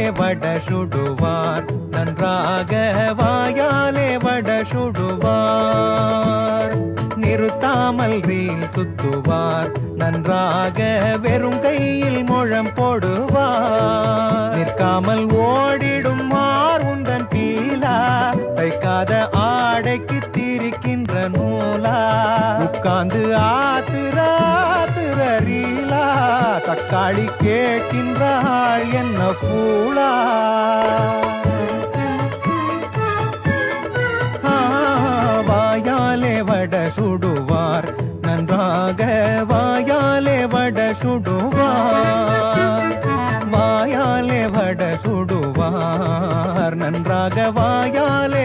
வட சுடுவார் நன்றாக வாயாலே வட சுடுவார் நிறுத்தாமல் ரீல் சுத்துவார் நன்றாக வெறும் கையில் முழம் போடுவார் நிற்காமல் ஓடிடும் மார் உந்தன் பீலா தைக்காத ஆடைக்கு திரிக்கின்ற நூலா உட்கார்ந்து ஆத்துற ஆத்துற ரீலா தக்காளி கேட்கின்றாள் என்ன பூலா ஆ, வாயாலே வட சுடுவார் நன்றாக வாயாலே வட சுடுவார் வாயாலே வட சுடுவார் நன்றாக வாயாலே